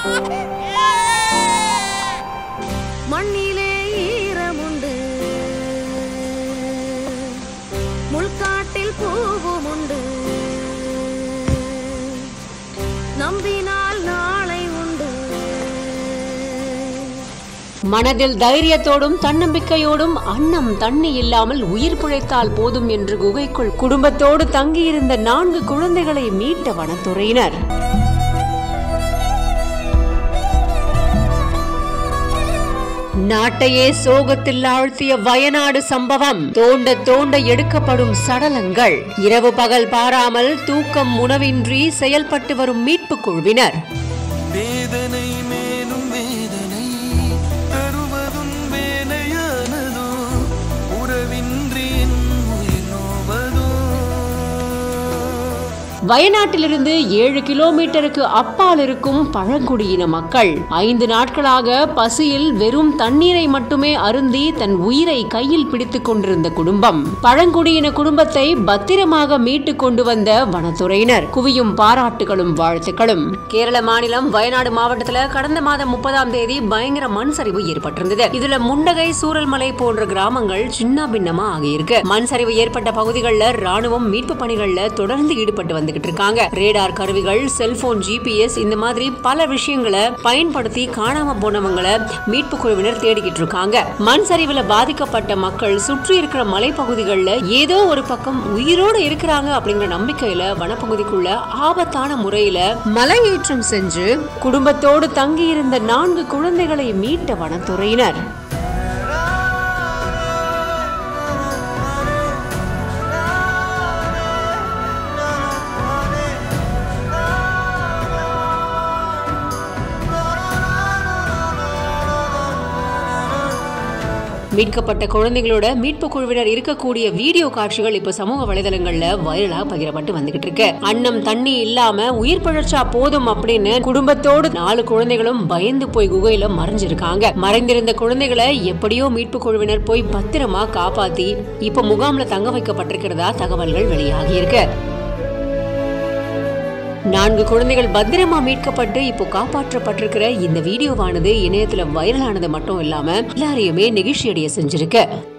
மண்ணிலே ஈரமுண்டு முள்காட்டில் பூவும் உண்டு நம்பினால் நாளை உண்டு மனதில் தைரியத்தோடும் தன்னம்பிக்கையோடும் அன்னம் தண்ணி இல்லாமல் உயிர் பிழைத்தால் போதும் என்று குகைக்குள் குடும்பத்தோடு தங்கியிருந்த நான்கு குழந்தைகளை மீட்ட வனத்துறையினர் நாட்டையே சோகத்தில் ஆழ்த்திய வயநாடு சம்பவம் தோண்ட தோண்ட எடுக்கப்படும் சடலங்கள் இரவு பகல் பாராமல் தூக்கம் உணவின்றி செயல்பட்டு வரும் மீட்புக் குழுவினர் வேதனை மேலும் வேதனை தருவதும் வேலையானதோ உறவின்றி என் உயிர் நோவதோ வயநாட்டிலிருந்து ஏழு கிலோமீட்டருக்கு அப்பால் இருக்கும் பழங்குடியின மக்கள் ஐந்து நாட்களாக பசியில் வெறும் தண்ணீரை மட்டுமே அருந்தி தன் உயிரை கையில் பிடித்துக் கொண்டிருந்த குடும்பம் பழங்குடியின குடும்பத்தை பத்திரமாக மீட்டு கொண்டு வந்த வனத்துறையினர் குவியும் பாராட்டுகளும் வாழ்த்துக்களும் கேரள மாநிலம் வயநாடு மாவட்டத்துல கடந்த மாதம் முப்பதாம் தேதி பயங்கர மண் சரிவு ஏற்பட்டிருந்தது இதுல முண்டகை சூரல்மலை போன்ற கிராமங்கள் சின்ன பின்னமா ஆகியிருக்கு மண் சரிவு ஏற்பட்ட பகுதிகளில் ராணுவம் மீட்பு பணிகள்ல தொடர்ந்து ஈடுபட்டு வந்துகிட்டு இருக்காங்க ரேடார் கருவிகள் செல்போன் ஜிபிஎஸ் இந்த மாதிரி பல விஷயங்களை பயன்படுத்தி காணாம போனவங்களை மீட்பு குழுவினர் தேடிக்கிட்டு இருக்காங்க மண் சரிவுல பாதிக்கப்பட்ட மக்கள் சுற்றி இருக்கிற மலைப்பகுதிகளில் ஏதோ ஒரு பக்கம் உயிரோடு இருக்கிறாங்க அப்படிங்கிற நம்பிக்கையில வனப்பகுதிக்குள்ள ஆபத்தான முறையில மலையேற்றம் செஞ்சு குடும்பத்தோடு தங்கியிருந்த நான்கு குழந்தைகளை மீட்ட வனத்துறையினர் மீட்கப்பட்ட குழந்தைகளோட மீட்பு குழுவினர் இருக்கக்கூடிய வீடியோ காட்சிகள் இப்ப சமூக வலைதளங்கள்ல வைரலா பகிரப்பட்டு வந்துகிட்டு இருக்கு அன்னம் தண்ணி இல்லாம உயிர் பிழைச்சா போதும் அப்படின்னு குடும்பத்தோடு நாலு குழந்தைகளும் பயந்து போய் குகையில மறைஞ்சிருக்காங்க மறைந்திருந்த குழந்தைகளை எப்படியோ மீட்பு குழுவினர் போய் பத்திரமா காப்பாத்தி இப்ப முகாம்ல தங்க வைக்கப்பட்டிருக்கிறதா தகவல்கள் வெளியாகி இருக்கு நான்கு குழந்தைகள் பத்திரமா மீட்கப்பட்டு இப்போ காப்பாற்றப்பட்டிருக்கிற இந்த வீடியோவானது இணையத்துல வைரலானது மட்டும் இல்லாம எல்லாரையுமே நெகிழ்ச்சி அடைய செஞ்சிருக்கு